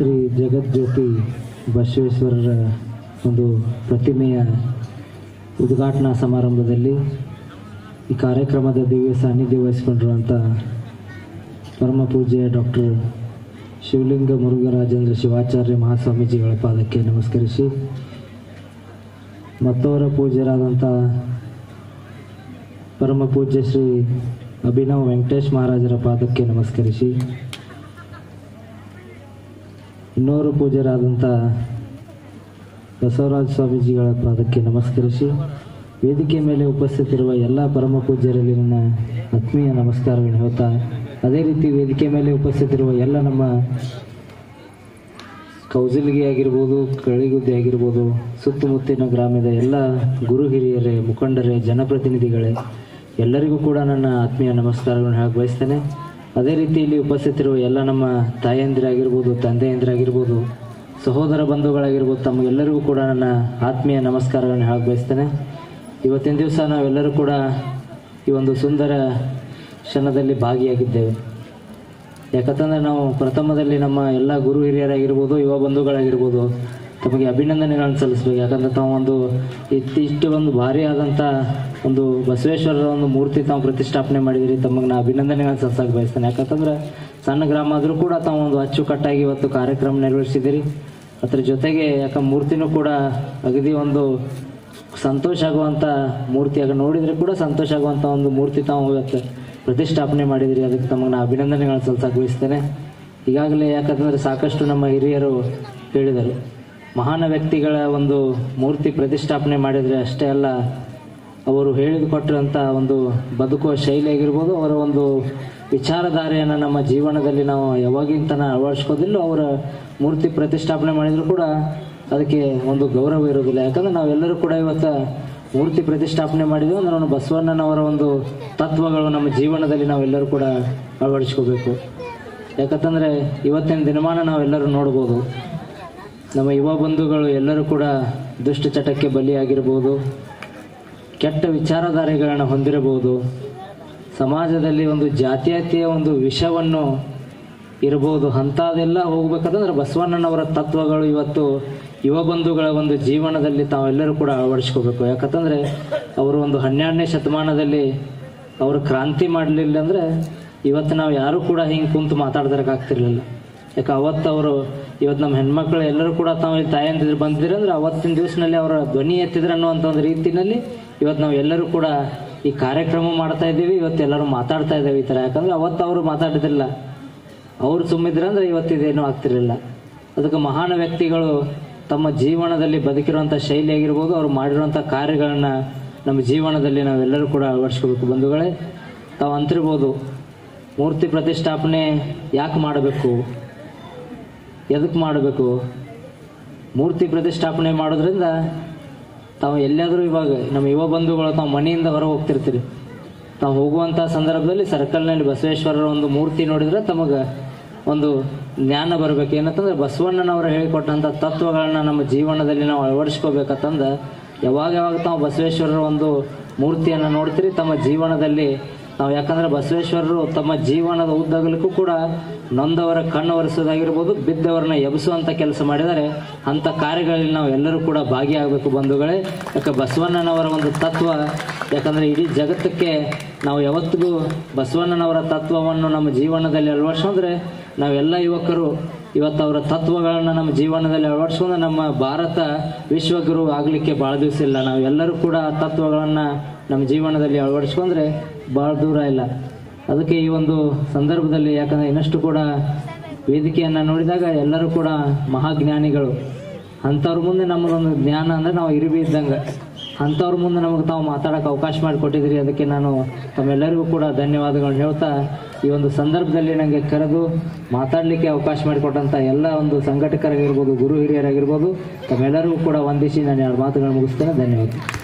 ಶ್ರೀ ಜಗಜ್ಯೋತಿ ಬಸವೇಶ್ವರರ ಒಂದು ಪ್ರತಿಮೆಯ ಉದ್ಘಾಟನಾ ಸಮಾರಂಭದಲ್ಲಿ ಈ ಕಾರ್ಯಕ್ರಮದ ದಿವ್ಯ ಸಾನ್ನಿಧ್ಯ ವಹಿಸಿಕೊಂಡಿರುವಂಥ ಪರಮ ಪೂಜ್ಯ ಡಾಕ್ಟರ್ ಶಿವಲಿಂಗ ಮುರುಘರಾಜೇಂದ್ರ ಶಿವಾಚಾರ್ಯ ಮಹಾಸ್ವಾಮೀಜಿಗಳ ಪಾದಕ್ಕೆ ನಮಸ್ಕರಿಸಿ ಮತ್ತವರ ಪೂಜ್ಯರಾದಂಥ ಪರಮ ಪೂಜ್ಯ ಶ್ರೀ ಅಭಿನವ್ ವೆಂಕಟೇಶ್ ಮಹಾರಾಜರ ಪಾದಕ್ಕೆ ನಮಸ್ಕರಿಸಿ ಇನ್ನೋರು ಪೂಜ್ಯರಾದಂಥ ಬಸವರಾಜ ಸ್ವಾಮೀಜಿಗಳ ಪಾದಕ್ಕೆ ನಮಸ್ಕರಿಸಿ ವೇದಿಕೆ ಮೇಲೆ ಉಪಸ್ಥಿತಿರುವ ಎಲ್ಲ ಪರಮ ಪೂಜ್ಯರಲ್ಲಿ ನನ್ನ ಆತ್ಮೀಯ ನಮಸ್ಕಾರಗಳನ್ನು ಹೇಳ್ತಾ ಅದೇ ರೀತಿ ವೇದಿಕೆ ಮೇಲೆ ಉಪಸ್ಥಿತಿರುವ ಎಲ್ಲ ನಮ್ಮ ಕೌಜಲ್ಗಿ ಆಗಿರ್ಬೋದು ಕಳಿಗುದ್ದಿ ಆಗಿರ್ಬೋದು ಸುತ್ತಮುತ್ತಿನ ಗ್ರಾಮದ ಎಲ್ಲ ಗುರು ಹಿರಿಯರೇ ಮುಖಂಡರೇ ಜನಪ್ರತಿನಿಧಿಗಳೇ ಎಲ್ಲರಿಗೂ ಕೂಡ ನನ್ನ ಆತ್ಮೀಯ ನಮಸ್ಕಾರಗಳನ್ನು ಹೇಳಕ್ಕೆ ಬಯಸ್ತೇನೆ ಅದೇ ರೀತಿ ಇಲ್ಲಿ ಉಪಸ್ಥಿತಿರುವ ಎಲ್ಲ ನಮ್ಮ ತಾಯಂದಿರಾಗಿರ್ಬೋದು ತಂದೆಯಂದಿರಾಗಿರ್ಬೋದು ಸಹೋದರ ಬಂಧುಗಳಾಗಿರ್ಬೋದು ತಮಗೆಲ್ಲರಿಗೂ ಕೂಡ ನನ್ನ ಆತ್ಮೀಯ ನಮಸ್ಕಾರಗಳನ್ನು ಹೇಳಕ್ಕೆ ಬಯಸ್ತೇನೆ ಇವತ್ತಿನ ದಿವಸ ನಾವೆಲ್ಲರೂ ಕೂಡ ಈ ಒಂದು ಸುಂದರ ಕ್ಷಣದಲ್ಲಿ ಭಾಗಿಯಾಗಿದ್ದೇವೆ ಯಾಕಂತಂದ್ರೆ ನಾವು ಪ್ರಥಮದಲ್ಲಿ ನಮ್ಮ ಎಲ್ಲ ಗುರು ಹಿರಿಯರಾಗಿರ್ಬೋದು ಯುವ ಬಂಧುಗಳಾಗಿರ್ಬೋದು ತಮಗೆ ಅಭಿನಂದನೆಗಳನ್ನು ಸಲ್ಲಿಸ್ಬೇಕು ಯಾಕಂದ್ರೆ ತಾವು ಒಂದು ಇಷ್ಟು ಇಷ್ಟು ಒಂದು ಭಾರಿ ಆದಂಥ ಒಂದು ಬಸವೇಶ್ವರರ ಒಂದು ಮೂರ್ತಿ ತಾವು ಪ್ರತಿಷ್ಠಾಪನೆ ಮಾಡಿದಿರಿ ತಮಗೆ ನಾ ಅಭಿನಂದನೆಗಳನ್ನು ಸಲ್ಲಿಸಕ್ಕೆ ಬಯಸ್ತೇನೆ ಯಾಕಂತಂದ್ರೆ ಸಣ್ಣ ಗ್ರಾಮ ಆದರೂ ಕೂಡ ತಾವು ಒಂದು ಅಚ್ಚುಕಟ್ಟಾಗಿ ಇವತ್ತು ಕಾರ್ಯಕ್ರಮ ನಿರ್ವಹಿಸಿದಿರಿ ಅದ್ರ ಜೊತೆಗೆ ಯಾಕ ಮೂರ್ತಿನೂ ಕೂಡ ಅಗದಿ ಒಂದು ಸಂತೋಷ ಆಗುವಂಥ ಮೂರ್ತಿ ಆಗ ನೋಡಿದರೆ ಕೂಡ ಸಂತೋಷ ಆಗುವಂಥ ಒಂದು ಮೂರ್ತಿ ತಾವು ಇವತ್ತು ಪ್ರತಿಷ್ಠಾಪನೆ ಮಾಡಿದಿರಿ ಅದಕ್ಕೆ ತಮಗೆ ನಾ ಅಭಿನಂದನೆಗಳನ್ನು ಸಲ್ಲಿಸಕ್ಕೆ ಬಯಸ್ತೇನೆ ಈಗಾಗಲೇ ಯಾಕಂತಂದರೆ ಸಾಕಷ್ಟು ನಮ್ಮ ಹಿರಿಯರು ಹೇಳಿದರು ಮಹಾನ ವ್ಯಕ್ತಿಗಳ ಒಂದು ಮೂರ್ತಿ ಪ್ರತಿಷ್ಠಾಪನೆ ಮಾಡಿದರೆ ಅಷ್ಟೇ ಅಲ್ಲ ಅವರು ಹೇಳಿಕೊಟ್ಟಿರುವಂಥ ಒಂದು ಬದುಕುವ ಶೈಲಿ ಆಗಿರ್ಬೋದು ಅವರ ಒಂದು ವಿಚಾರಧಾರೆಯನ್ನು ನಮ್ಮ ಜೀವನದಲ್ಲಿ ನಾವು ಯಾವಾಗಿನ ತನಕ ಅಳವಡಿಸ್ಕೋದಿಲ್ಲೋ ಅವರ ಮೂರ್ತಿ ಪ್ರತಿಷ್ಠಾಪನೆ ಮಾಡಿದರೂ ಕೂಡ ಅದಕ್ಕೆ ಒಂದು ಗೌರವ ಇರೋದಿಲ್ಲ ಯಾಕಂದ್ರೆ ನಾವೆಲ್ಲರೂ ಕೂಡ ಇವತ್ತು ಮೂರ್ತಿ ಪ್ರತಿಷ್ಠಾಪನೆ ಮಾಡಿದ್ವಿ ಅಂದ್ರೆ ನಾವು ಬಸವಣ್ಣನವರ ಒಂದು ತತ್ವಗಳು ನಮ್ಮ ಜೀವನದಲ್ಲಿ ನಾವೆಲ್ಲರೂ ಕೂಡ ಅಳವಡಿಸ್ಕೋಬೇಕು ಯಾಕಂತಂದರೆ ಇವತ್ತಿನ ದಿನಮಾನ ನಾವೆಲ್ಲರೂ ನೋಡ್ಬೋದು ನಮ್ಮ ಯುವ ಬಂಧುಗಳು ಎಲ್ಲರೂ ಕೂಡ ದುಷ್ಟ ಚಟಕ್ಕೆ ಬಲಿಯಾಗಿರ್ಬೋದು ಕೆಟ್ಟ ವಿಚಾರಧಾರೆಗಳನ್ನು ಹೊಂದಿರಬಹುದು ಸಮಾಜದಲ್ಲಿ ಒಂದು ಜಾತೀಯತೆಯ ಒಂದು ವಿಷವನ್ನು ಇರಬಹುದು ಅಂಥದೆಲ್ಲ ಹೋಗ್ಬೇಕಂತಂದ್ರೆ ಬಸವಣ್ಣನವರ ತತ್ವಗಳು ಇವತ್ತು ಯುವ ಬಂಧುಗಳ ಒಂದು ಜೀವನದಲ್ಲಿ ತಾವೆಲ್ಲರೂ ಕೂಡ ಅಳವಡಿಸ್ಕೋಬೇಕು ಯಾಕಂತಂದರೆ ಅವರು ಒಂದು ಹನ್ನೆರಡನೇ ಶತಮಾನದಲ್ಲಿ ಅವರು ಕ್ರಾಂತಿ ಮಾಡಲಿಲ್ಲ ಅಂದರೆ ಇವತ್ತು ನಾವು ಯಾರೂ ಕೂಡ ಹಿಂಗೆ ಕುಂತು ಮಾತಾಡ್ದಕ್ಕಾಗ್ತಿರ್ಲಿಲ್ಲ ಯಾಕೆ ಅವತ್ತು ಅವರು ಇವತ್ತು ನಮ್ಮ ಹೆಣ್ಮಕ್ಳು ಎಲ್ಲರೂ ಕೂಡ ತಾವು ಇಲ್ಲಿ ತಾಯಂದಿದ್ರು ಬಂದಿದ್ರು ಅಂದ್ರೆ ಅವತ್ತಿನ ದಿವಸನಲ್ಲಿ ಅವರ ಧ್ವನಿ ಎತ್ತಿದ್ರು ಅನ್ನುವಂಥ ಒಂದು ರೀತಿಯಲ್ಲಿ ಇವತ್ತು ನಾವು ಎಲ್ಲರೂ ಕೂಡ ಈ ಕಾರ್ಯಕ್ರಮ ಮಾಡ್ತಾ ಇದ್ದೀವಿ ಇವತ್ತು ಎಲ್ಲರೂ ಮಾತಾಡ್ತಾ ಇದ್ದೇವೆ ಈ ಥರ ಯಾಕಂದ್ರೆ ಅವತ್ತು ಅವರು ಮಾತಾಡಿದ್ರಿಲ್ಲ ಅವ್ರು ಸುಮ್ಮಿದ್ರೆ ಅಂದ್ರೆ ಇವತ್ತಿದೇನೂ ಆಗ್ತಿರ್ಲಿಲ್ಲ ಅದಕ್ಕೆ ಮಹಾನ್ ವ್ಯಕ್ತಿಗಳು ತಮ್ಮ ಜೀವನದಲ್ಲಿ ಬದುಕಿರುವಂಥ ಶೈಲಿ ಆಗಿರ್ಬೋದು ಅವ್ರು ಮಾಡಿರುವಂಥ ಕಾರ್ಯಗಳನ್ನ ನಮ್ಮ ಜೀವನದಲ್ಲಿ ನಾವೆಲ್ಲರೂ ಕೂಡ ಅಳವಡಿಸ್ಕೋಬೇಕು ಬಂಧುಗಳೇ ತಾವು ಅಂತಿರ್ಬೋದು ಮೂರ್ತಿ ಪ್ರತಿಷ್ಠಾಪನೆ ಯಾಕೆ ಮಾಡಬೇಕು ಎದಕ್ಕೆ ಮಾಡಬೇಕು ಮೂರ್ತಿ ಪ್ರತಿಷ್ಠಾಪನೆ ಮಾಡೋದ್ರಿಂದ ತಾವು ಎಲ್ಲಾದರೂ ಇವಾಗ ನಮ್ಮ ಯುವ ಬಂಧುಗಳು ತಾವು ಮನೆಯಿಂದ ಹೊರ ಹೋಗ್ತಿರ್ತೀರಿ ತಾವು ಹೋಗುವಂಥ ಸಂದರ್ಭದಲ್ಲಿ ಸರ್ಕಲ್ನಲ್ಲಿ ಬಸವೇಶ್ವರರ ಒಂದು ಮೂರ್ತಿ ನೋಡಿದ್ರೆ ತಮಗೆ ಒಂದು ಜ್ಞಾನ ಬರಬೇಕು ಏನಂತಂದ್ರೆ ಬಸವಣ್ಣನವರು ಹೇಳಿಕೊಟ್ಟಂಥ ತತ್ವಗಳನ್ನ ನಮ್ಮ ಜೀವನದಲ್ಲಿ ನಾವು ಅಳವಡಿಸ್ಕೋಬೇಕಂತಂದು ಯಾವಾಗ ಯಾವಾಗ ತಾವು ಬಸವೇಶ್ವರರ ಒಂದು ಮೂರ್ತಿಯನ್ನು ನೋಡ್ತೀರಿ ತಮ್ಮ ಜೀವನದಲ್ಲಿ ನಾವು ಯಾಕಂದ್ರೆ ಬಸವೇಶ್ವರರು ತಮ್ಮ ಜೀವನದ ಉದ್ದಗಲಕ್ಕೂ ಕೂಡ ನೊಂದವರ ಕಣ್ಣು ಒರೆಸೋದಾಗಿರ್ಬೋದು ಬಿದ್ದವರನ್ನ ಎಬ್ಬಿಸುವಂತ ಕೆಲಸ ಮಾಡಿದರೆ ಅಂಥ ಕಾರ್ಯಗಳಲ್ಲಿ ನಾವು ಎಲ್ಲರೂ ಕೂಡ ಭಾಗಿಯಾಗಬೇಕು ಬಂಧುಗಳೇ ಯಾಕೆ ಬಸವಣ್ಣನವರ ಒಂದು ತತ್ವ ಯಾಕಂದ್ರೆ ಇಡೀ ಜಗತ್ತಕ್ಕೆ ನಾವು ಯಾವತ್ತಿಗೂ ಬಸವಣ್ಣನವರ ತತ್ವವನ್ನು ನಮ್ಮ ಜೀವನದಲ್ಲಿ ಅಳವಡಿಸೋದ್ರೆ ನಾವೆಲ್ಲ ಯುವಕರು ಇವತ್ತು ಅವರ ತತ್ವಗಳನ್ನು ನಮ್ಮ ಜೀವನದಲ್ಲಿ ಅಳವಡಿಸ್ಕೊಂಡು ನಮ್ಮ ಭಾರತ ವಿಶ್ವಗುರು ಆಗಲಿಕ್ಕೆ ಭಾಳ ದಿವಸ ಇಲ್ಲ ನಾವು ಎಲ್ಲರೂ ಕೂಡ ಆ ತತ್ವಗಳನ್ನು ನಮ್ಮ ಜೀವನದಲ್ಲಿ ಅಳವಡಿಸ್ಕೊಂಡ್ರೆ ಭಾಳ ದೂರ ಇಲ್ಲ ಅದಕ್ಕೆ ಈ ಒಂದು ಸಂದರ್ಭದಲ್ಲಿ ಯಾಕಂದರೆ ಇನ್ನಷ್ಟು ಕೂಡ ವೇದಿಕೆಯನ್ನು ನೋಡಿದಾಗ ಎಲ್ಲರೂ ಕೂಡ ಮಹಾಜ್ಞಾನಿಗಳು ಅಂಥವ್ರ ಮುಂದೆ ನಮ್ಮದೊಂದು ಜ್ಞಾನ ಅಂದರೆ ನಾವು ಇರಿಬಿ ಇದ್ದಂಗೆ ಅಂಥವ್ರ ಮುಂದೆ ನಮಗೆ ತಾವು ಮಾತಾಡೋಕೆ ಅವಕಾಶ ಮಾಡಿಕೊಟ್ಟಿದ್ರಿ ಅದಕ್ಕೆ ನಾನು ತಮ್ಮೆಲ್ಲರಿಗೂ ಕೂಡ ಧನ್ಯವಾದಗಳನ್ನ ಹೇಳ್ತಾ ಈ ಒಂದು ಸಂದರ್ಭದಲ್ಲಿ ನನಗೆ ಕರೆದು ಮಾತಾಡಲಿಕ್ಕೆ ಅವಕಾಶ ಮಾಡಿಕೊಟ್ಟಂಥ ಎಲ್ಲ ಒಂದು ಸಂಘಟಕರಾಗಿರ್ಬೋದು ಗುರು ಹಿರಿಯರಾಗಿರ್ಬೋದು ತಮ್ಮೆಲ್ಲರಿಗೂ ಕೂಡ ವಂದಿಸಿ ನಾನು ಎರಡು ಮಾತುಗಳನ್ನು ಮುಗಿಸ್ತೇನೆ ಧನ್ಯವಾದ